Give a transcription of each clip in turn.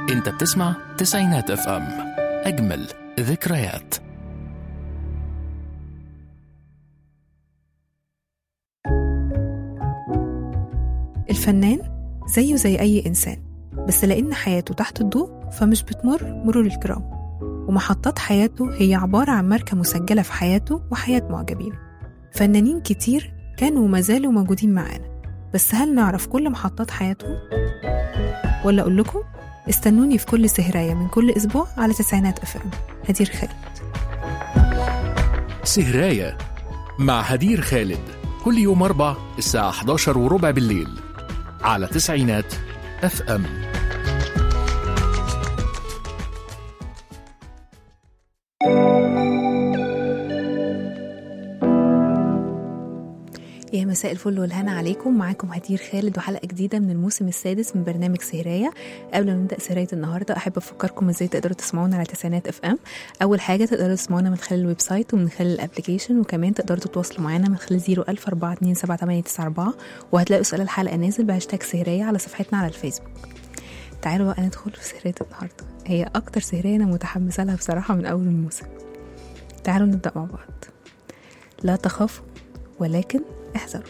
انت بتسمع تسعينات اف ام اجمل ذكريات الفنان زيه زي أي إنسان بس لأن حياته تحت الضوء فمش بتمر مرور الكرام ومحطات حياته هي عبارة عن ماركة مسجلة في حياته وحياة معجبينه فنانين كتير كانوا وما زالوا موجودين معانا بس هل نعرف كل محطات حياتهم؟ ولا أقول لكم استنوني في كل سهراية من كل أسبوع على تسعينات أف أم هدير خالد سهراية مع هدير خالد كل يوم أربع الساعة 11 وربع بالليل على تسعينات اف ام يا مساء الفل والهنا عليكم معاكم هدير خالد وحلقة جديدة من الموسم السادس من برنامج سهراية قبل ما نبدأ سهراية النهاردة أحب أفكركم إزاي تقدروا تسمعونا على تسعينات اف ام أول حاجة تقدروا تسمعونا من خلال الويب سايت ومن خلال الابلكيشن وكمان تقدروا تتواصلوا معانا من خلال 010427894 وهتلاقوا سؤال الحلقة نازل بهاشتاج سهراية على صفحتنا على الفيسبوك تعالوا بقى ندخل في سهرية النهاردة هي أكتر سهرية أنا متحمسة لها بصراحة من أول الموسم تعالوا نبدأ مع بعض لا تخافوا ولكن احذروا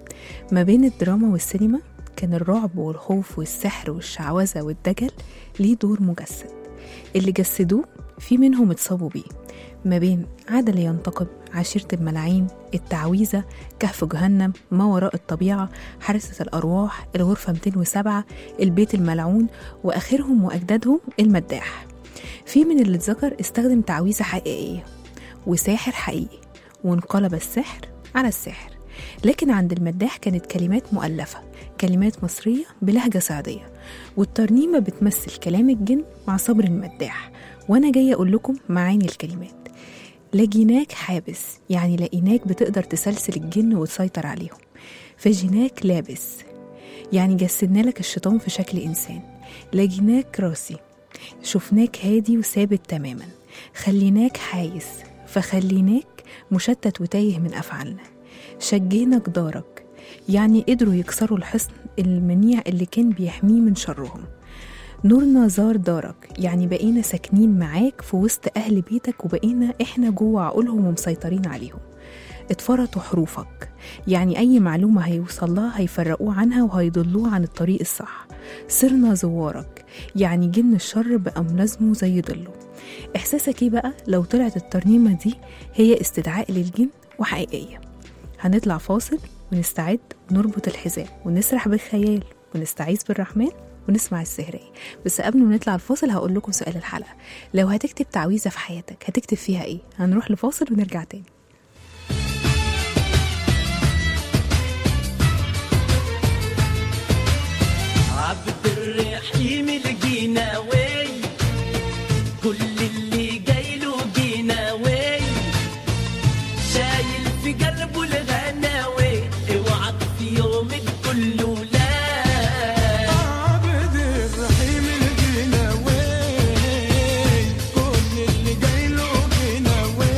ما بين الدراما والسينما كان الرعب والخوف والسحر والشعوذة والدجل ليه دور مجسد اللي جسدوه في منهم اتصابوا بيه ما بين عدل ينتقم عشيرة الملاعين التعويذة كهف جهنم ما وراء الطبيعة حارسة الأرواح الغرفة 207 البيت الملعون وآخرهم وأجدادهم المداح في من اللي اتذكر استخدم تعويذة حقيقية وساحر حقيقي وانقلب السحر على السحر لكن عند المداح كانت كلمات مؤلفة كلمات مصرية بلهجة صعيدية والترنيمة بتمثل كلام الجن مع صبر المداح وأنا جاية أقول لكم معاني الكلمات لقيناك حابس يعني لقيناك بتقدر تسلسل الجن وتسيطر عليهم فجيناك لابس يعني جسدنا لك الشيطان في شكل إنسان لقيناك راسي شفناك هادي وثابت تماما خليناك حايس فخليناك مشتت وتايه من أفعالنا شجينا جدارك يعني قدروا يكسروا الحصن المنيع اللي كان بيحميه من شرهم نورنا زار دارك يعني بقينا ساكنين معاك في وسط أهل بيتك وبقينا إحنا جوه عقولهم ومسيطرين عليهم اتفرطوا حروفك يعني أي معلومة هيوصل لها هيفرقوه عنها وهيضلوه عن الطريق الصح صرنا زوارك يعني جن الشر بقى ملازمه زي ضله إحساسك إيه بقى لو طلعت الترنيمة دي هي استدعاء للجن وحقيقية هنطلع فاصل ونستعد ونربط الحزام ونسرح بالخيال ونستعيذ بالرحمن ونسمع السهرية بس قبل ما نطلع الفاصل هقول لكم سؤال الحلقة لو هتكتب تعويذة في حياتك هتكتب فيها ايه هنروح لفاصل ونرجع تاني عبد الرحيم الجناوي كل اللي جاي له جناوي شايل في قلبه الغناوي اوعك في يوم تقول له لا عبد الرحيم الجناوي كل اللي جاي له جناوي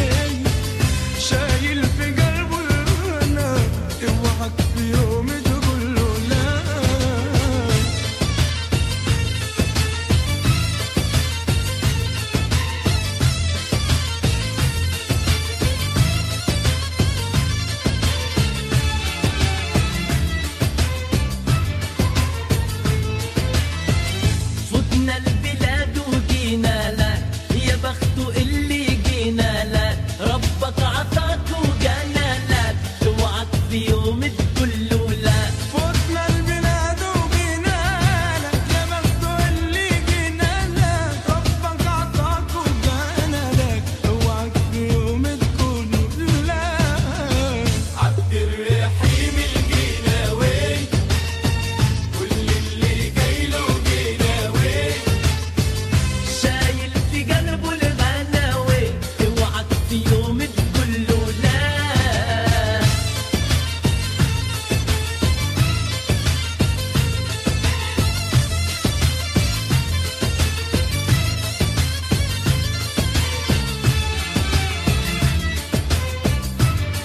شايل في قلبه الغنا اوعك في يوم تقول له لا فتنا البلاد وجينا لك يا بخت اللي جينا لك ربك عطاك وجانا لك اوعك في يوم تقول له لا فتنا البلاد وجينا لك يا بخت اللي جينا لك ربك عطاك وجانا لك اوعك في يوم تكون لا عبد الرحيم الجناوي كل اللي جاي له جناوي شايل في قلبه الغناوي اوعك في يوم تقول له لا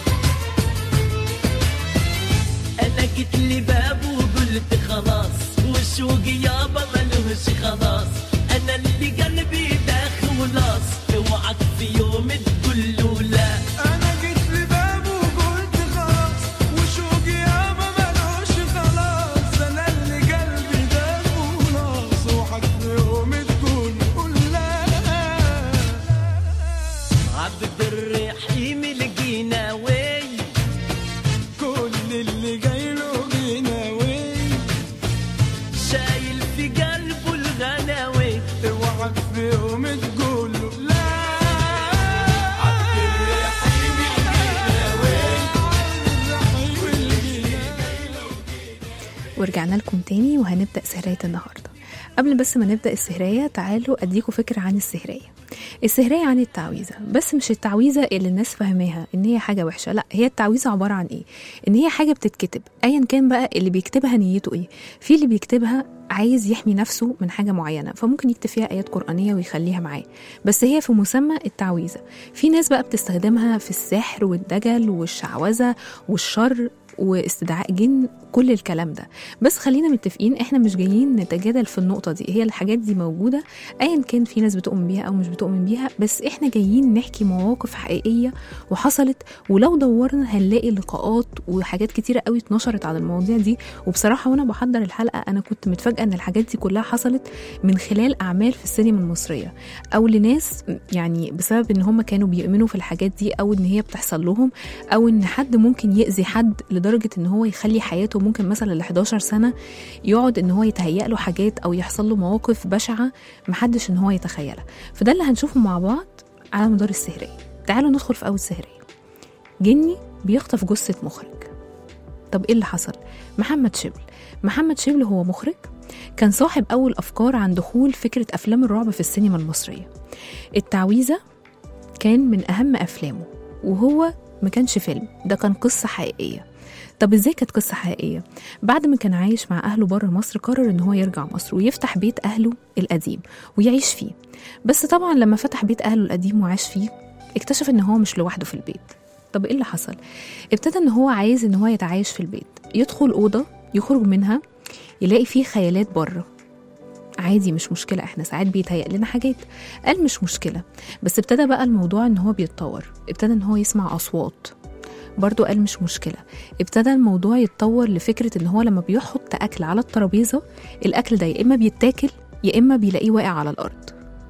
انا جيت لبابه وقلت خلاص وشوقي يابا ملوش خلاص انا اللي قلبي داخ ولاص اوعك في يوم تقول له لا انا جيت لبابه وقلت خلاص وشوقي يابا ملوش خلاص انا اللي قلبي ده خلاص اوعك في يوم تقول قول لا عبد الرحيم لقينا وي كل اللي جاي له غناوي شايل في قلبه الغناوي اوعك في يوم تقول له لا عبد الرحيم ورجعنا لكم تاني وهنبدأ سهرية النهاردة قبل بس ما نبدأ السهرية تعالوا أديكم فكرة عن السهرية السهرية عن التعويذة بس مش التعويذة اللي الناس فاهماها إن هي حاجة وحشة لا هي التعويذة عبارة عن إيه إن هي حاجة بتتكتب أيا كان بقى اللي بيكتبها نيته إيه في اللي بيكتبها عايز يحمي نفسه من حاجة معينة فممكن يكتب فيها آيات قرآنية ويخليها معاه بس هي في مسمى التعويذة في ناس بقى بتستخدمها في السحر والدجل والشعوذة والشر واستدعاء جن كل الكلام ده بس خلينا متفقين احنا مش جايين نتجادل في النقطه دي هي الحاجات دي موجوده ايا كان في ناس بتؤمن بيها او مش بتؤمن بيها بس احنا جايين نحكي مواقف حقيقيه وحصلت ولو دورنا هنلاقي لقاءات وحاجات كتيره قوي اتنشرت عن المواضيع دي وبصراحه وانا بحضر الحلقه انا كنت متفاجئه ان الحاجات دي كلها حصلت من خلال اعمال في السينما المصريه او لناس يعني بسبب ان هم كانوا بيؤمنوا في الحاجات دي او ان هي بتحصل لهم او ان حد ممكن يأذي حد لدرجه ان هو يخلي حياته ممكن مثلا ل 11 سنه يقعد ان هو يتهيأ له حاجات او يحصل له مواقف بشعه محدش ان هو يتخيلها فده اللي هنشوفه مع بعض على مدار السهريه تعالوا ندخل في اول سهريه جني بيخطف جثه مخرج طب ايه اللي حصل محمد شبل محمد شبل هو مخرج كان صاحب اول افكار عن دخول فكره افلام الرعب في السينما المصريه التعويذه كان من اهم افلامه وهو ما كانش فيلم ده كان قصه حقيقيه طب ازاي كانت قصه حقيقيه بعد ما كان عايش مع اهله بره مصر قرر ان هو يرجع مصر ويفتح بيت اهله القديم ويعيش فيه بس طبعا لما فتح بيت اهله القديم وعاش فيه اكتشف ان هو مش لوحده في البيت طب ايه اللي حصل ابتدى ان هو عايز ان هو يتعايش في البيت يدخل اوضه يخرج منها يلاقي فيه خيالات بره عادي مش مشكلة احنا ساعات بيتهيأ لنا حاجات قال مش مشكلة بس ابتدى بقى الموضوع ان هو بيتطور ابتدى ان هو يسمع أصوات برضو قال مش مشكلة ابتدى الموضوع يتطور لفكرة ان هو لما بيحط أكل على الترابيزة الأكل ده يا إما بيتاكل يا إما بيلاقيه واقع على الأرض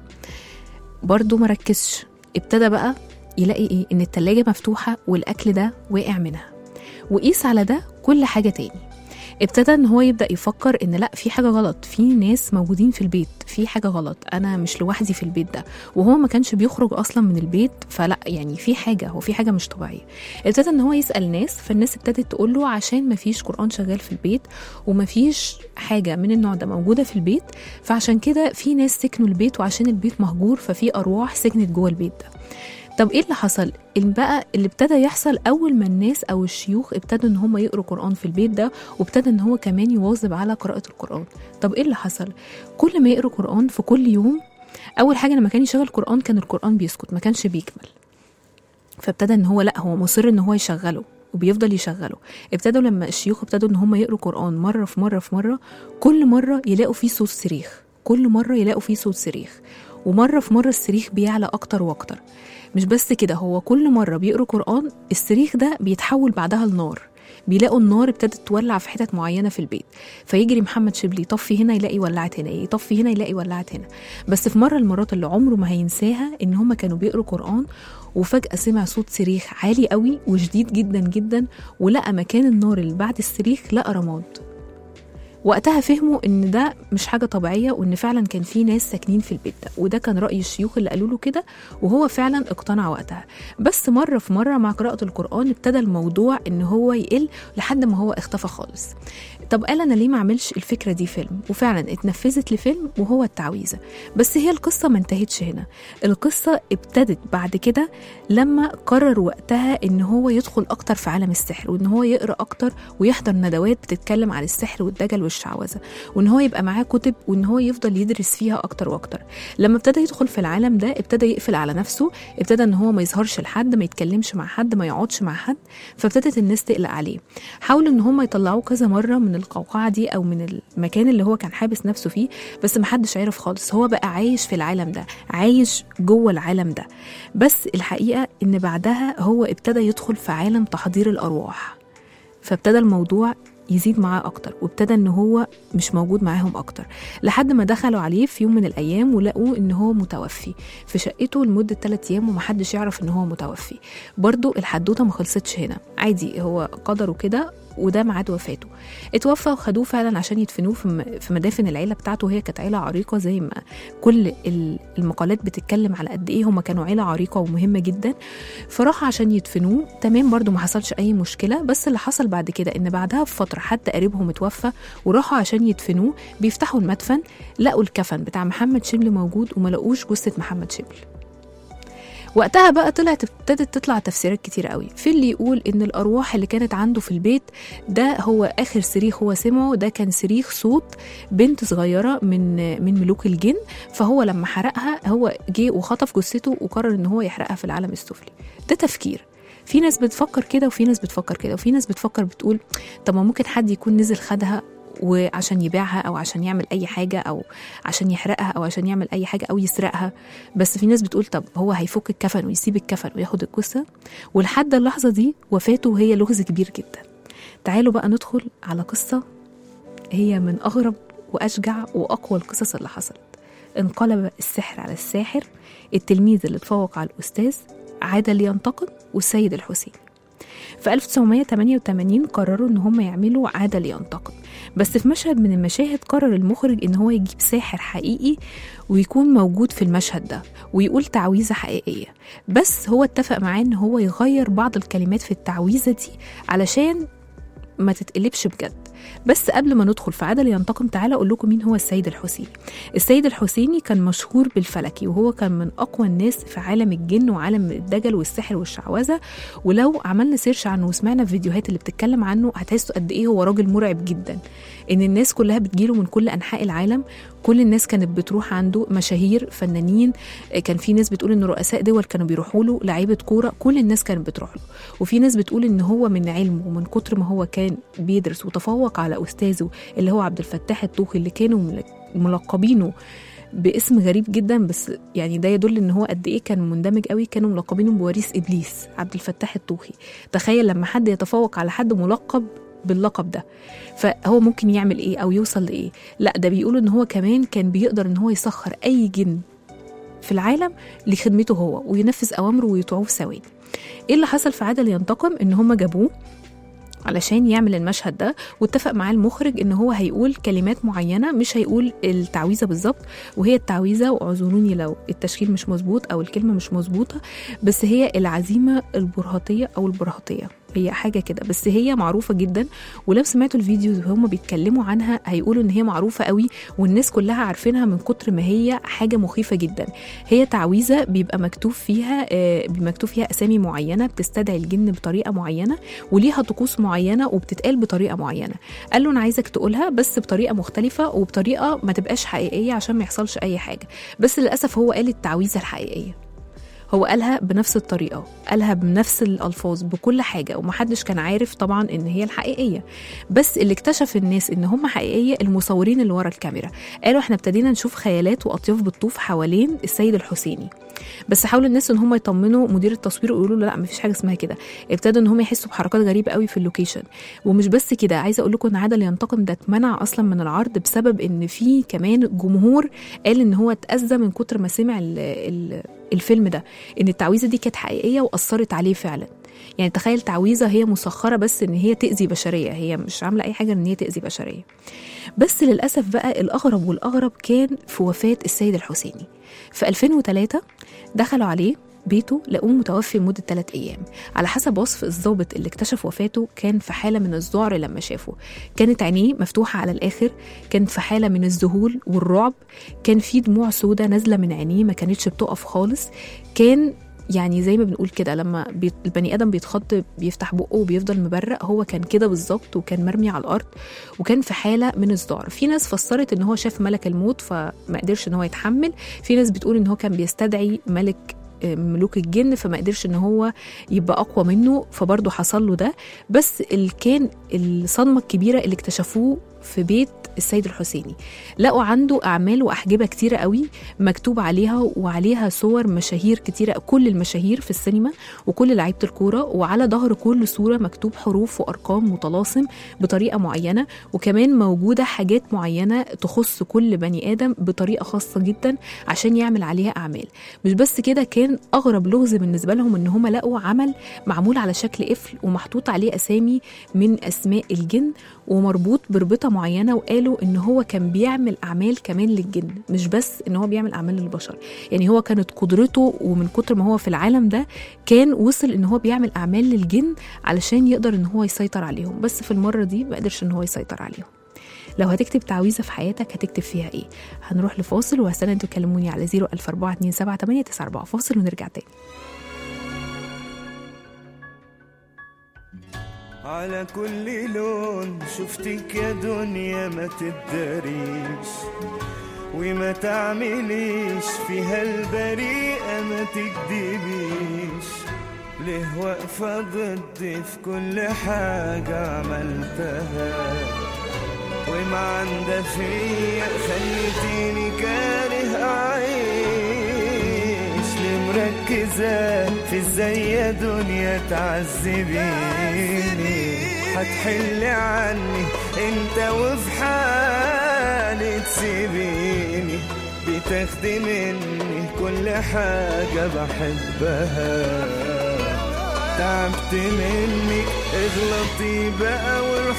برضو مركزش ابتدى بقى يلاقي ايه ان التلاجة مفتوحة والأكل ده واقع منها وقيس على ده كل حاجة تاني ابتدى ان هو يبدا يفكر ان لا في حاجه غلط في ناس موجودين في البيت في حاجه غلط انا مش لوحدي في البيت ده وهو ما كانش بيخرج اصلا من البيت فلا يعني في حاجه هو في حاجه مش طبيعيه ابتدى ان هو يسال ناس فالناس ابتدت تقول له عشان ما فيش قران شغال في البيت وما فيش حاجه من النوع ده موجوده في البيت فعشان كده في ناس سكنوا البيت وعشان البيت مهجور ففي ارواح سكنت جوه البيت ده طب ايه اللي حصل اللي بقى اللي ابتدى يحصل اول ما الناس او الشيوخ ابتدوا ان هم يقروا قران في البيت ده وابتدى ان هو كمان يواظب على قراءه القران طب ايه اللي حصل كل ما يقروا قران في كل يوم اول حاجه لما كان يشغل قران كان القران بيسكت ما كانش بيكمل فابتدى ان هو لا هو مصر ان هو يشغله وبيفضل يشغله ابتدوا لما الشيوخ ابتدوا ان هم يقروا قران مره في مره في مره كل مره يلاقوا فيه صوت صريخ كل مره يلاقوا فيه صوت صريخ ومره في مره الصريخ بيعلى اكتر واكتر مش بس كده هو كل مرة بيقروا قرآن الصريخ ده بيتحول بعدها لنار بيلاقوا النار ابتدت تولع في حتت معينه في البيت فيجري محمد شبلي يطفي هنا يلاقي ولعت هنا يطفي هنا يلاقي ولعت هنا بس في مره المرات اللي عمره ما هينساها ان هما كانوا بيقروا قران وفجاه سمع صوت صريخ عالي قوي وشديد جدا جدا ولقى مكان النار اللي بعد الصريخ لقى رماد وقتها فهموا ان ده مش حاجه طبيعيه وان فعلا كان في ناس ساكنين في البيت ده وده كان راي الشيوخ اللي قالوا له كده وهو فعلا اقتنع وقتها بس مره في مره مع قراءه القران ابتدى الموضوع ان هو يقل لحد ما هو اختفى خالص طب قال انا ليه ما اعملش الفكره دي فيلم وفعلا اتنفذت لفيلم وهو التعويذه بس هي القصه ما انتهتش هنا القصه ابتدت بعد كده لما قرر وقتها ان هو يدخل اكتر في عالم السحر وان هو يقرا اكتر ويحضر ندوات بتتكلم عن السحر والدجل والشعوذه وان هو يبقى معاه كتب وان هو يفضل يدرس فيها اكتر واكتر لما ابتدى يدخل في العالم ده ابتدى يقفل على نفسه ابتدى ان هو ما يظهرش لحد ما يتكلمش مع حد ما يقعدش مع حد فابتدت الناس تقلق عليه حاولوا ان هم يطلعوه كذا مره من القوقعه دي او من المكان اللي هو كان حابس نفسه فيه بس محدش عرف خالص هو بقى عايش في العالم ده عايش جوه العالم ده بس الحقيقه ان بعدها هو ابتدى يدخل في عالم تحضير الارواح فابتدى الموضوع يزيد معاه اكتر وابتدى ان هو مش موجود معاهم اكتر لحد ما دخلوا عليه في يوم من الايام ولقوا ان هو متوفي في شقته لمده 3 ايام ومحدش يعرف ان هو متوفي برضو الحدوته ما خلصتش هنا عادي هو قدره كده وده ميعاد وفاته اتوفى وخدوه فعلا عشان يدفنوه في م- في مدافن العيله بتاعته هي كانت عيله عريقه زي ما كل ال- المقالات بتتكلم على قد ايه هم كانوا عيله عريقه ومهمه جدا فراحوا عشان يدفنوه تمام برضو ما حصلش اي مشكله بس اللي حصل بعد كده ان بعدها بفتره حد قريبهم اتوفى وراحوا عشان يدفنوه بيفتحوا المدفن لقوا الكفن بتاع محمد شبل موجود وما لقوش جثه محمد شبل وقتها بقى طلعت ابتدت تطلع تفسيرات كتير قوي في اللي يقول ان الارواح اللي كانت عنده في البيت ده هو اخر صريخ هو سمعه ده كان صريخ صوت بنت صغيره من من ملوك الجن فهو لما حرقها هو جه وخطف جثته وقرر ان هو يحرقها في العالم السفلي ده تفكير في ناس بتفكر كده وفي ناس بتفكر كده وفي ناس بتفكر بتقول طب ما ممكن حد يكون نزل خدها وعشان يبيعها او عشان يعمل اي حاجه او عشان يحرقها او عشان يعمل اي حاجه او يسرقها بس في ناس بتقول طب هو هيفك الكفن ويسيب الكفن وياخد الجثه ولحد اللحظه دي وفاته هي لغز كبير جدا تعالوا بقى ندخل على قصه هي من اغرب واشجع واقوى القصص اللي حصلت انقلب السحر على الساحر التلميذ اللي اتفوق على الاستاذ عاد لينتقم والسيد الحسين في 1988 قرروا ان هم يعملوا عادة لينتقم بس في مشهد من المشاهد قرر المخرج ان هو يجيب ساحر حقيقي ويكون موجود في المشهد ده ويقول تعويذة حقيقية بس هو اتفق معاه ان هو يغير بعض الكلمات في التعويذة دي علشان ما تتقلبش بجد بس قبل ما ندخل في عدل ينتقم تعالى اقول لكم مين هو السيد الحسيني السيد الحسيني كان مشهور بالفلكي وهو كان من اقوى الناس في عالم الجن وعالم الدجل والسحر والشعوذه ولو عملنا سيرش عنه وسمعنا الفيديوهات اللي بتتكلم عنه هتحسوا قد ايه هو راجل مرعب جدا ان الناس كلها بتجيله من كل انحاء العالم كل الناس كانت بتروح عنده مشاهير فنانين كان في ناس بتقول ان رؤساء دول كانوا بيروحوا له لعيبه كوره كل الناس كانت بتروح له وفي ناس بتقول ان هو من علمه ومن كتر ما هو كان بيدرس وتفوق على استاذه اللي هو عبد الفتاح الطوخي اللي كانوا ملك- ملقبينه باسم غريب جدا بس يعني ده يدل ان هو قد ايه كان مندمج قوي كانوا ملقبينه بوريث ابليس عبد الفتاح الطوخي تخيل لما حد يتفوق على حد ملقب باللقب ده فهو ممكن يعمل ايه او يوصل لايه لا ده بيقولوا ان هو كمان كان بيقدر ان هو يسخر اي جن في العالم لخدمته هو وينفذ اوامره ويطيعوه في ثواني ايه اللي حصل في عادل ينتقم ان هم جابوه علشان يعمل المشهد ده واتفق معاه المخرج ان هو هيقول كلمات معينه مش هيقول التعويذه بالظبط وهي التعويذه واعذروني لو التشكيل مش مظبوط او الكلمه مش مظبوطه بس هي العزيمه البرهطيه او البرهطيه هي حاجه كده بس هي معروفه جدا ولو سمعتوا الفيديوز وهم بيتكلموا عنها هيقولوا ان هي معروفه قوي والناس كلها عارفينها من كتر ما هي حاجه مخيفه جدا هي تعويذه بيبقى مكتوب فيها آه، مكتوب فيها اسامي معينه بتستدعي الجن بطريقه معينه وليها طقوس معينه وبتتقال بطريقه معينه قال له انا عايزك تقولها بس بطريقه مختلفه وبطريقه ما تبقاش حقيقيه عشان ما يحصلش اي حاجه بس للاسف هو قال التعويذه الحقيقيه هو قالها بنفس الطريقة قالها بنفس الألفاظ بكل حاجة ومحدش كان عارف طبعا إن هي الحقيقية بس اللي اكتشف الناس إن هم حقيقية المصورين اللي ورا الكاميرا قالوا إحنا ابتدينا نشوف خيالات وأطياف بتطوف حوالين السيد الحسيني بس حاولوا الناس ان هم يطمنوا مدير التصوير ويقولوا له لا مفيش حاجه اسمها كده ابتدوا ان هم يحسوا بحركات غريبه قوي في اللوكيشن ومش بس كده عايزه اقول لكم ان عادل ينتقم ده اتمنع اصلا من العرض بسبب ان في كمان جمهور قال ان هو اتاذى من كتر ما سمع ال ال الفيلم ده ان التعويذه دي كانت حقيقيه واثرت عليه فعلا يعني تخيل تعويذه هي مسخره بس ان هي تاذي بشريه هي مش عامله اي حاجه ان هي تاذي بشريه بس للاسف بقى الاغرب والاغرب كان في وفاه السيد الحسيني في 2003 دخلوا عليه بيته لقوه متوفي لمدة ثلاث أيام على حسب وصف الضابط اللي اكتشف وفاته كان في حالة من الذعر لما شافه كانت عينيه مفتوحة على الآخر كانت في حالة من الذهول والرعب كان في دموع سودة نازلة من عينيه ما كانتش بتقف خالص كان يعني زي ما بنقول كده لما بي البني ادم بيتخض بيفتح بقه وبيفضل مبرق هو كان كده بالظبط وكان مرمي على الارض وكان في حاله من الذعر في ناس فسرت ان هو شاف ملك الموت فما قدرش ان هو يتحمل في ناس بتقول ان هو كان بيستدعي ملك آه، ملوك الجن فما قدرش ان هو يبقى اقوى منه فبرضه حصل له ده بس اللي كان الصدمه الكبيره اللي اكتشفوه في بيت السيد الحسيني لقوا عنده اعمال واحجبه كتيره قوي مكتوب عليها وعليها صور مشاهير كتيره كل المشاهير في السينما وكل لعيبه الكوره وعلى ظهر كل صوره مكتوب حروف وارقام وطلاسم بطريقه معينه وكمان موجوده حاجات معينه تخص كل بني ادم بطريقه خاصه جدا عشان يعمل عليها اعمال مش بس كده كان اغرب لغز بالنسبه لهم ان هم لقوا عمل معمول على شكل قفل ومحطوط عليه اسامي من اسماء الجن ومربوط بربطه معينه وقالوا ان هو كان بيعمل اعمال كمان للجن مش بس ان هو بيعمل اعمال للبشر يعني هو كانت قدرته ومن كتر ما هو في العالم ده كان وصل ان هو بيعمل اعمال للجن علشان يقدر ان هو يسيطر عليهم بس في المره دي ما قدرش ان هو يسيطر عليهم لو هتكتب تعويذه في حياتك هتكتب فيها ايه هنروح لفاصل وهستنى انتوا تكلموني على 004278994 فاصل ونرجع تاني على كل لون شفتك يا دنيا ما تداريش وما تعمليش فيها البريئة ما تكدبيش ليه واقفة ضدي في كل حاجة عملتها وما عندها فيا خليتيني كاره أعيش ليه مركزة في ازاي يا دنيا تعذبيني هتحلي عني انت وفي حالي تسيبيني بتاخدي مني كل حاجة بحبها تعبت منك اغلطي بقى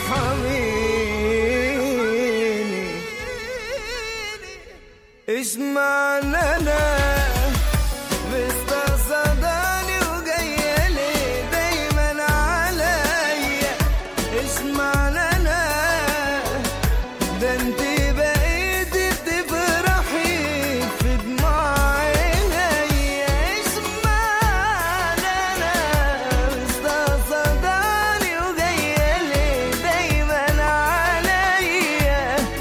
وارحميني اسمعني انا مستقصداني وجاية ليه دايما عليا اسمعني انا ده انت بقيتي تفرحي في دموع عينيا اسمعني انا مستقصداني وجاية ليه دايما عليا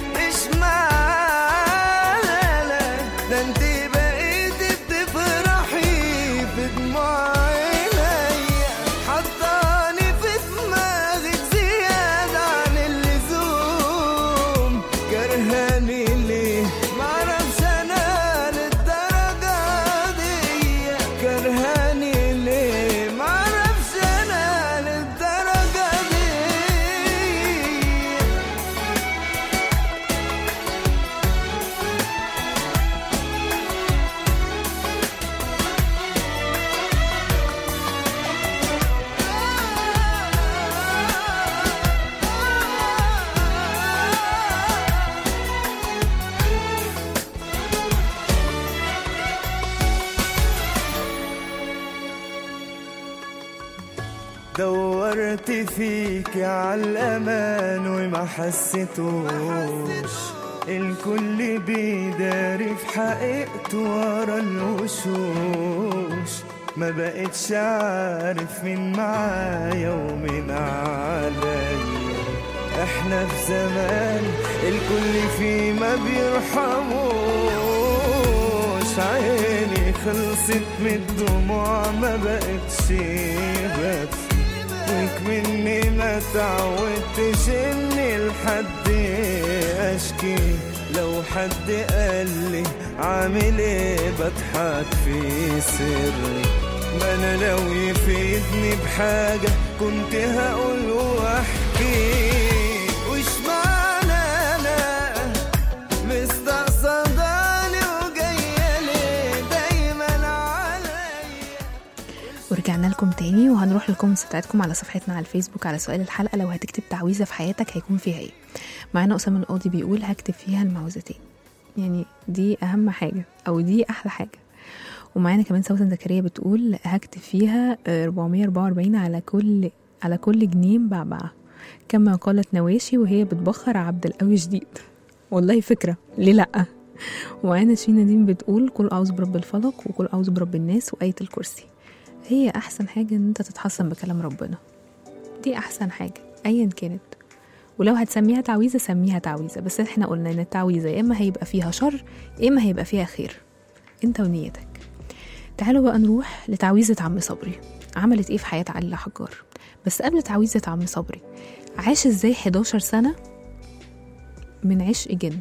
اسمعني انا ده انت بقيتي بتفرحي في دموع عينيا حطاني في دماغك زيادة عن اللزوم كرهاني ليه معرفش انا للدرجة دي كرهاني ليه معرفش انا للدرجة دي دورت فيك على الأمان وما حسيتوش الكل بيداري في حقيقته ورا الوشوش ما بقتش عارف مين معايا ومين عليا احنا في زمان الكل فيه ما بيرحموش عيني خلصت من الدموع ما بقتش بس وكمني ما تعودتش اني لحد اشكي لو حد قال لي عامل ايه بضحك في سري ما انا لو يفيدني بحاجة كنت هقول واحكي وش معنى انا مستقصداني وجاية ليه دايما عليا ورجعنا لكم تاني وهنروح للكومنتس بتاعتكم على صفحتنا على الفيسبوك على سؤال الحلقه لو هتكتب تعويذه في حياتك هيكون فيها ايه معانا اسامه القاضي بيقول هكتب فيها المعوذتين يعني دي اهم حاجه او دي احلى حاجه ومعانا كمان سوسن زكريا بتقول هكتب فيها آه، 444 على كل على كل جنيه بعبعه كما قالت نواشي وهي بتبخر عبد القوي جديد والله فكره ليه لا ومعانا شينا دين بتقول قل اعوذ برب الفلق وقل اعوذ برب الناس وايه الكرسي هي احسن حاجه ان انت تتحصن بكلام ربنا دي احسن حاجه ايا كانت ولو هتسميها تعويذه سميها تعويذه بس احنا قلنا ان التعويذه يا اما هيبقى فيها شر يا اما هيبقى فيها خير انت ونيتك تعالوا بقى نروح لتعويذه عم صبري عملت ايه في حياه علي الحجار بس قبل تعويذه عم صبري عاش ازاي 11 سنه من عشق جن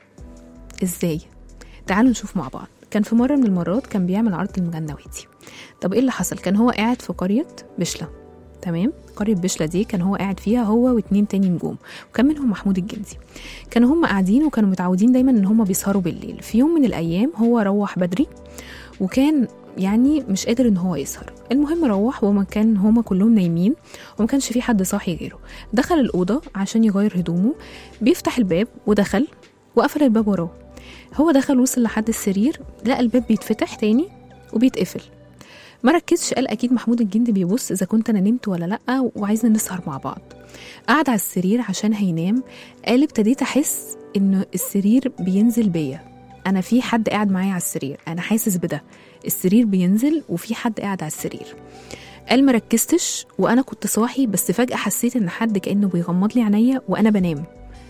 ازاي تعالوا نشوف مع بعض كان في مره من المرات كان بيعمل عرض المجنواتي طب ايه اللي حصل كان هو قاعد في قريه بشله تمام قرية بشلة دي كان هو قاعد فيها هو واتنين تاني نجوم وكان منهم محمود الجندي كانوا هم قاعدين وكانوا متعودين دايما ان هم بيسهروا بالليل في يوم من الايام هو روح بدري وكان يعني مش قادر ان هو يسهر المهم روح وما كان هما كلهم نايمين وما كانش في حد صاحي غيره دخل الأوضة عشان يغير هدومه بيفتح الباب ودخل وقفل الباب وراه هو دخل وصل لحد السرير لقى الباب بيتفتح تاني وبيتقفل ما ركزش قال اكيد محمود الجندي بيبص اذا كنت انا نمت ولا لا وعايزنا نسهر مع بعض قعد على السرير عشان هينام قال ابتديت احس ان السرير بينزل بيا انا في حد قاعد معايا على السرير انا حاسس بده السرير بينزل وفي حد قاعد على السرير قال ما ركزتش وانا كنت صاحي بس فجاه حسيت ان حد كانه بيغمض لي عينيا وانا بنام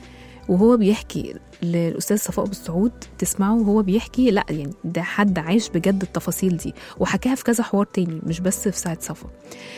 وهو بيحكي للاستاذ صفاء بالسعود تسمعه وهو بيحكي لا يعني ده حد عايش بجد التفاصيل دي وحكاها في كذا حوار تاني مش بس في ساعه صفا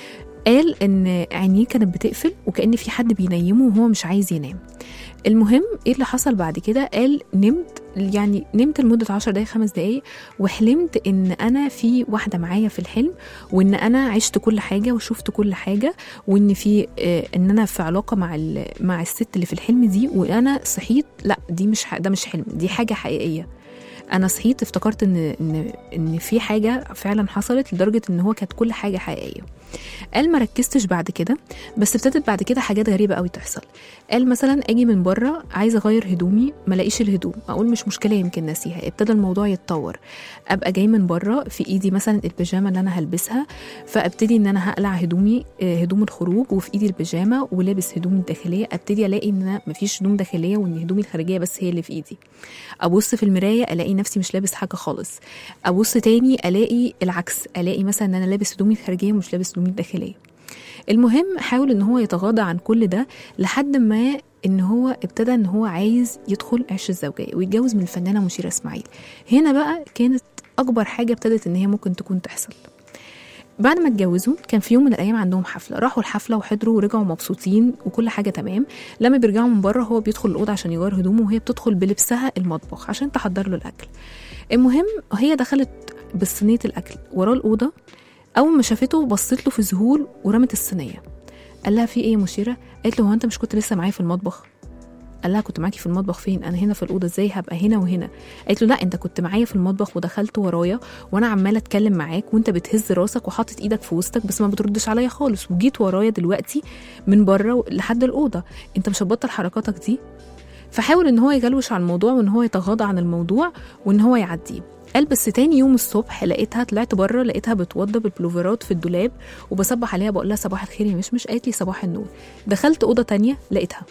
قال ان عينيه كانت بتقفل وكان في حد بينيمه وهو مش عايز ينام المهم ايه اللي حصل بعد كده قال نمت يعني نمت لمدة عشر دقايق خمس دقايق وحلمت ان انا في واحدة معايا في الحلم وان انا عشت كل حاجة وشفت كل حاجة وان في آه ان انا في علاقة مع ال- مع الست اللي في الحلم دي وانا صحيت لا دي مش ح- ده مش حلم دي حاجة حقيقية انا صحيت افتكرت ان ان ان في حاجه فعلا حصلت لدرجه ان هو كانت كل حاجه حقيقيه قال ما ركزتش بعد كده بس ابتدت بعد كده حاجات غريبه قوي تحصل قال مثلا اجي من بره عايزه اغير هدومي ما الاقيش الهدوم اقول مش مشكله يمكن ناسيها ابتدى الموضوع يتطور ابقى جاي من بره في ايدي مثلا البيجامه اللي انا هلبسها فابتدي ان انا هقلع هدومي آه، هدوم الخروج وفي ايدي البيجامه ولابس هدومي الداخليه ابتدي الاقي ان أنا مفيش هدوم داخليه وان هدومي الخارجيه بس هي اللي في ايدي ابص في المرايه الاقي نفسي مش لابس حاجه خالص ابص تاني الاقي العكس الاقي مثلا ان انا لابس هدومي الخارجيه ومش لابس هدومي الداخليه المهم حاول ان هو يتغاضى عن كل ده لحد ما ان هو ابتدى ان هو عايز يدخل عش الزوجيه ويتجوز من الفنانه مشيره اسماعيل هنا بقى كانت اكبر حاجه ابتدت ان هي ممكن تكون تحصل بعد ما اتجوزوا كان في يوم من الايام عندهم حفله راحوا الحفله وحضروا ورجعوا مبسوطين وكل حاجه تمام لما بيرجعوا من بره هو بيدخل الاوضه عشان يغير هدومه وهي بتدخل بلبسها المطبخ عشان تحضر له الاكل المهم هي دخلت بصينيه الاكل وراه الاوضه اول ما شافته بصت له في ذهول ورمت الصينيه قال لها في ايه يا مشيره قالت له هو انت مش كنت لسه معايا في المطبخ قال لها كنت معاكي في المطبخ فين انا هنا في الاوضه ازاي هبقى هنا وهنا قالت له لا انت كنت معايا في المطبخ ودخلت ورايا وانا عماله اتكلم معاك وانت بتهز راسك وحاطط ايدك في وسطك بس ما بتردش عليا خالص وجيت ورايا دلوقتي من بره لحد الاوضه انت مش هتبطل حركاتك دي فحاول ان هو يجلوش على الموضوع وان هو يتغاضى عن الموضوع وان هو يعديه قال بس تاني يوم الصبح لقيتها طلعت بره لقيتها بتوضب البلوفرات في الدولاب وبصبح عليها بقول لها صباح الخير يا مش مش قالت لي صباح النور دخلت اوضه تانية لقيتها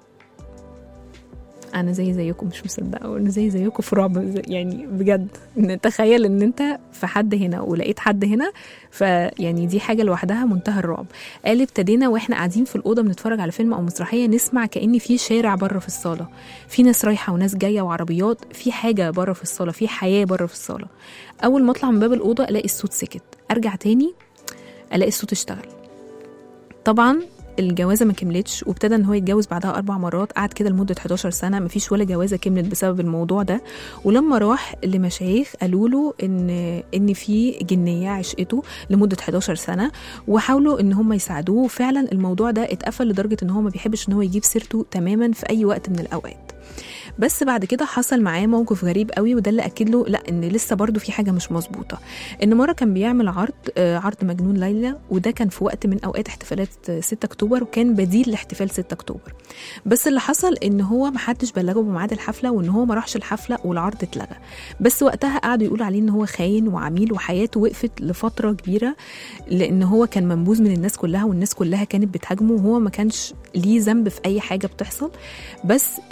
انا زي زيكم مش مصدقه انا زي زيكم في رعب زي- يعني بجد ان تخيل ان انت في حد هنا ولقيت حد هنا فيعني دي حاجه لوحدها منتهى الرعب قال ابتدينا واحنا قاعدين في الاوضه بنتفرج على فيلم او مسرحيه نسمع كان في شارع بره في الصاله في ناس رايحه وناس جايه وعربيات في حاجه بره في الصاله في حياه بره في الصاله اول ما اطلع من باب الاوضه الاقي الصوت سكت ارجع تاني الاقي الصوت اشتغل طبعا الجوازه ما كملتش وابتدى ان هو يتجوز بعدها اربع مرات قعد كده لمده 11 سنه مفيش ولا جوازه كملت بسبب الموضوع ده ولما راح لمشايخ قالوا له ان ان في جنيه عشقته لمده 11 سنه وحاولوا ان هم يساعدوه وفعلا الموضوع ده اتقفل لدرجه ان هو ما بيحبش ان هو يجيب سيرته تماما في اي وقت من الاوقات بس بعد كده حصل معاه موقف غريب قوي وده اللي اكد له لا ان لسه برضه في حاجه مش مظبوطه ان مره كان بيعمل عرض آه، عرض مجنون ليلى وده كان في وقت من اوقات احتفالات آه، 6 اكتوبر وكان بديل لاحتفال 6 اكتوبر بس اللي حصل ان هو ما حدش بلغه بميعاد الحفله وان هو ما راحش الحفله والعرض اتلغى بس وقتها قعدوا يقولوا عليه ان هو خاين وعميل وحياته وقفت لفتره كبيره لان هو كان منبوذ من الناس كلها والناس كلها كانت بتهاجمه وهو ما كانش ليه ذنب في اي حاجه بتحصل بس ابتدى وقتها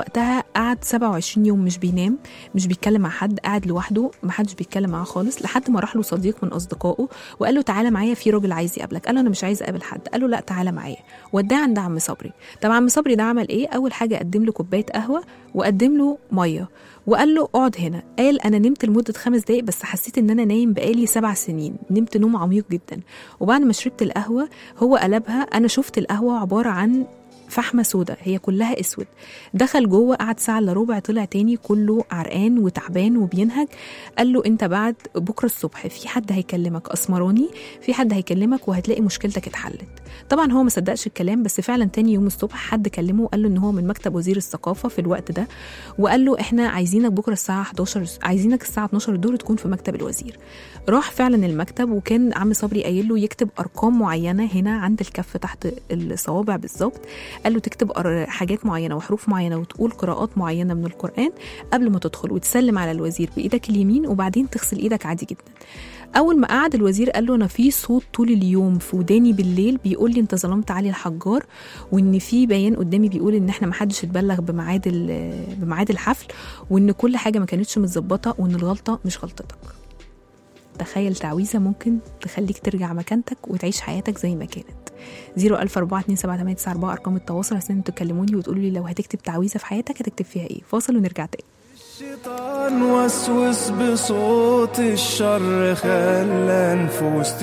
وقتها قعد 27 يوم مش بينام مش بيتكلم مع حد قاعد لوحده ما حدش بيتكلم معاه خالص لحد ما راح له صديق من اصدقائه وقال له تعالى معايا في راجل عايز يقابلك قال له انا مش عايز اقابل حد قال له لا تعالى معايا وداه عند عم صبري طب عم صبري ده عمل ايه اول حاجه قدم له كوبايه قهوه وقدم له ميه وقال له اقعد هنا قال انا نمت لمده خمس دقايق بس حسيت ان انا نايم بقالي سبع سنين نمت نوم عميق جدا وبعد ما شربت القهوه هو قلبها انا شفت القهوه عباره عن فحمه سودا هي كلها اسود دخل جوه قعد ساعه الا ربع طلع تاني كله عرقان وتعبان وبينهج قال له انت بعد بكره الصبح في حد هيكلمك اسمراني في حد هيكلمك وهتلاقي مشكلتك اتحلت طبعا هو ما صدقش الكلام بس فعلا تاني يوم الصبح حد كلمه وقال له ان هو من مكتب وزير الثقافه في الوقت ده وقال له احنا عايزينك بكره الساعه 11 عايزينك الساعه 12 الظهر تكون في مكتب الوزير راح فعلا المكتب وكان عم صبري قايل له يكتب ارقام معينه هنا عند الكف تحت الصوابع بالظبط قال له تكتب أر- حاجات معينه وحروف معينه وتقول قراءات معينه من القران قبل ما تدخل وتسلم على الوزير بايدك اليمين وبعدين تغسل ايدك عادي جدا اول ما قعد الوزير قال له انا في صوت طول اليوم في وداني بالليل بيقول لي انت ظلمت علي الحجار وان في بيان قدامي بيقول ان احنا ما حدش اتبلغ بميعاد ال- بميعاد الحفل وان كل حاجه ما كانتش متظبطه وان الغلطه مش غلطتك تخيل تعويذه ممكن تخليك ترجع مكانتك وتعيش حياتك زي ما كانت 004278994 ارقام التواصل عشان تكلموني وتقولوا لي لو هتكتب تعويذه في حياتك هتكتب فيها ايه فاصل ونرجع تاني الشيطان وسوس بصوت الشر خلى نفوس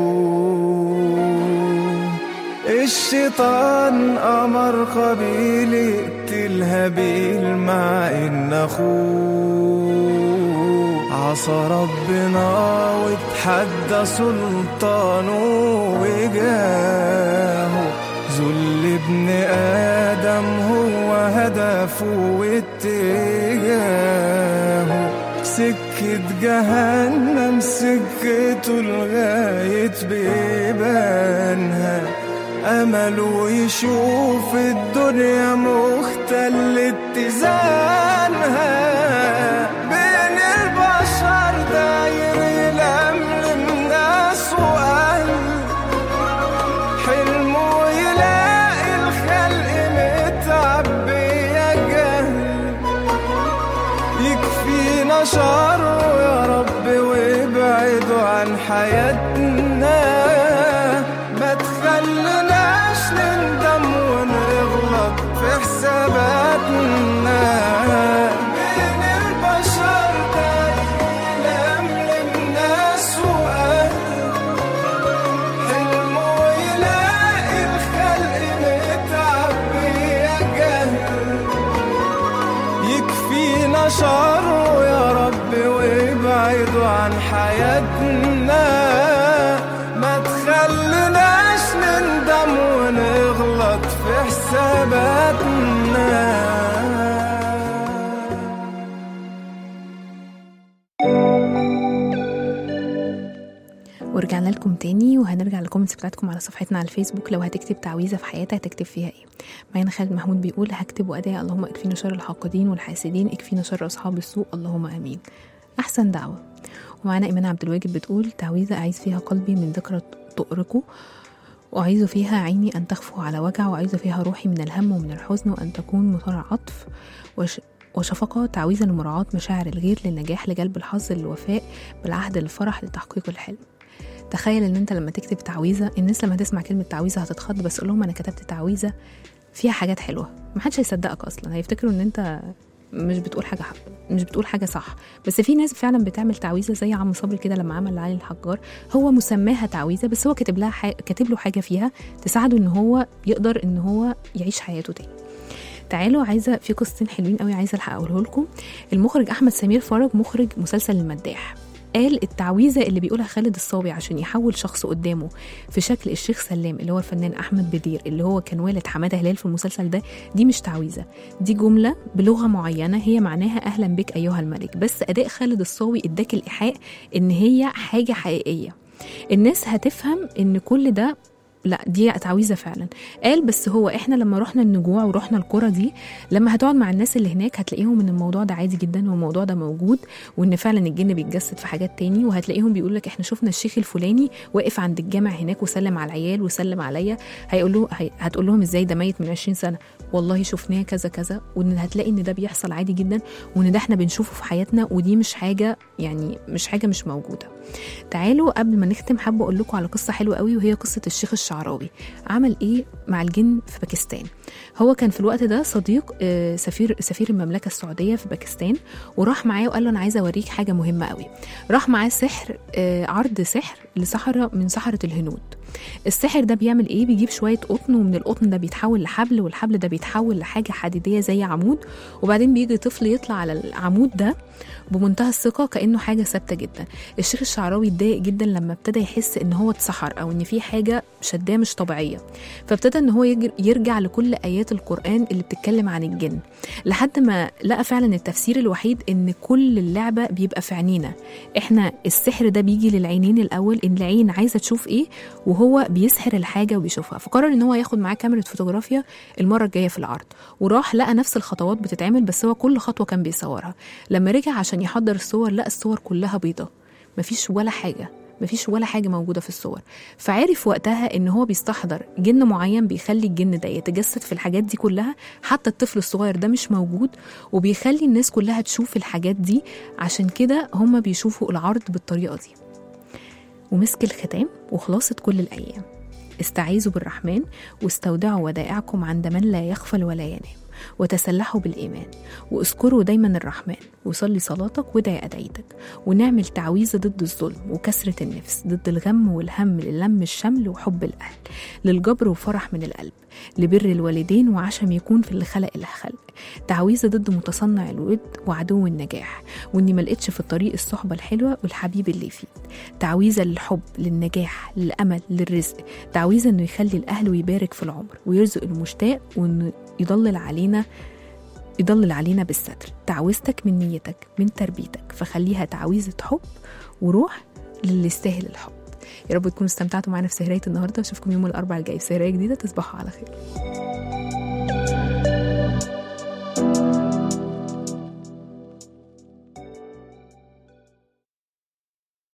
تتوه الشيطان أمر قبيل يقتل هابيل مع إن أخوه عصى ربنا واتحدى سلطانه وجاهه ذل ابن آدم هو هدفه واتجاهه سكة جهنم سكته لغاية بيبانها أمله يشوف الدنيا مختل اتزانها بين البشر داير يلملم ناس وأهل حلمه يلاقي الخلق متعبية جهل يكفينا شره يا رب وابعده عن حياتنا ما تخليناش نندم ونغلط في حساباتنا بين البشر داير يلملم ناس وأهل حلمه يلاقي الخلق متعبية جهل يكفينا شره يا رب وابعده عن حياتنا ما تخليناش نندم ونغلط في حساباتنا ورجعنا لكم تاني وهنرجع للكومنتس بتاعتكم على صفحتنا على الفيسبوك لو هتكتب تعويذه في حياتك هتكتب فيها ايه معانا خالد محمود بيقول هكتب وادعي اللهم اكفينا شر الحاقدين والحاسدين اكفينا شر اصحاب السوء اللهم امين احسن دعوه ومعانا ايمان عبد الواجد بتقول تعويذه اعيذ فيها قلبي من ذكرى تؤرقه وأعيذ فيها عيني أن تخفو على وجع وأعيذ فيها روحي من الهم ومن الحزن وأن تكون مثار عطف وش وشفقة تعويذا لمراعاة مشاعر الغير للنجاح لجلب الحظ للوفاء بالعهد للفرح لتحقيق الحلم تخيل ان انت لما تكتب تعويذه الناس لما تسمع كلمه تعويذه هتتخض بس قول لهم انا كتبت تعويذه فيها حاجات حلوه محدش هيصدقك اصلا هيفتكروا ان انت مش بتقول حاجه حق مش بتقول حاجه صح بس في ناس فعلا بتعمل تعويذه زي عم صبري كده لما عمل علي الحجار هو مسماها تعويذه بس هو كاتب لها ح... كاتب له حاجه فيها تساعده ان هو يقدر ان هو يعيش حياته تاني تعالوا عايزه في قصتين حلوين قوي عايزه الحق اقوله لكم المخرج احمد سمير فرج مخرج مسلسل المداح قال التعويذه اللي بيقولها خالد الصاوي عشان يحول شخص قدامه في شكل الشيخ سلام اللي هو الفنان احمد بدير اللي هو كان والد حماده هلال في المسلسل ده دي مش تعويذه دي جمله بلغه معينه هي معناها اهلا بك ايها الملك بس اداء خالد الصاوي اداك الايحاء ان هي حاجه حقيقيه الناس هتفهم ان كل ده لا دي تعويذه فعلا قال بس هو احنا لما رحنا النجوع ورحنا القرى دي لما هتقعد مع الناس اللي هناك هتلاقيهم ان الموضوع ده عادي جدا والموضوع ده موجود وان فعلا الجن بيتجسد في حاجات تاني وهتلاقيهم بيقول لك احنا شفنا الشيخ الفلاني واقف عند الجامع هناك وسلم على العيال وسلم عليا هيقول له هي هتقول لهم ازاي ده ميت من 20 سنه والله شفناه كذا كذا وان هتلاقي ان ده بيحصل عادي جدا وان ده احنا بنشوفه في حياتنا ودي مش حاجه يعني مش حاجه مش موجوده تعالوا قبل ما نختم حابه اقول لكم على قصه حلوه قوي وهي قصه الشيخ الشعراوي عمل ايه مع الجن في باكستان هو كان في الوقت ده صديق آه، سفير سفير المملكه السعوديه في باكستان وراح معاه وقال له انا عايزه اوريك حاجه مهمه قوي راح معاه سحر آه، عرض سحر لسحره من سحره الهنود السحر ده بيعمل ايه بيجيب شويه قطن ومن القطن ده بيتحول لحبل والحبل ده بيتحول لحاجه حديديه زي عمود وبعدين بيجي طفل يطلع على العمود ده بمنتهى الثقه كانه حاجه ثابته جدا الشيخ الشعراوي اتضايق جدا لما ابتدى يحس ان هو اتسحر او ان في حاجه شداه مش طبيعيه فابتدى ان هو يجر- يرجع لكل ايات القران اللي بتتكلم عن الجن لحد ما لقى فعلا التفسير الوحيد ان كل اللعبه بيبقى في عينينا احنا السحر ده بيجي للعينين الاول ان العين عايزه تشوف ايه وهو بيسحر الحاجه وبيشوفها فقرر ان هو ياخد معاه كاميرا فوتوغرافيا المره الجايه في العرض وراح لقى نفس الخطوات بتتعمل بس هو كل خطوه كان بيصورها لما رجع عشان يحضر الصور لقى الصور كلها بيضة مفيش ولا حاجه مفيش ولا حاجه موجوده في الصور فعرف وقتها ان هو بيستحضر جن معين بيخلي الجن ده يتجسد في الحاجات دي كلها حتى الطفل الصغير ده مش موجود وبيخلي الناس كلها تشوف الحاجات دي عشان كده هم بيشوفوا العرض بالطريقه دي ومسك الختام وخلاصة كل الأيام استعيذوا بالرحمن واستودعوا ودائعكم عند من لا يغفل ولا ينام وتسلحوا بالإيمان واذكروا دايما الرحمن وصلي صلاتك وادعي أدعيتك ونعمل تعويذة ضد الظلم وكسرة النفس ضد الغم والهم للم الشمل وحب الأهل للجبر وفرح من القلب لبر الوالدين وعشم يكون في اللي خلق اللي خلق تعويذة ضد متصنع الود وعدو النجاح واني ما لقيتش في الطريق الصحبة الحلوة والحبيب اللي يفيد تعويذة للحب للنجاح للأمل للرزق تعويذة انه يخلي الأهل ويبارك في العمر ويرزق المشتاق وانه يضلل علينا يضلل علينا بالستر تعويذتك من نيتك من تربيتك فخليها تعويذة حب وروح للي يستاهل الحب يا رب تكونوا استمتعتوا معنا في سهرية النهارده اشوفكم يوم الاربعاء الجاي في سهرية جديدة تصبحوا على خير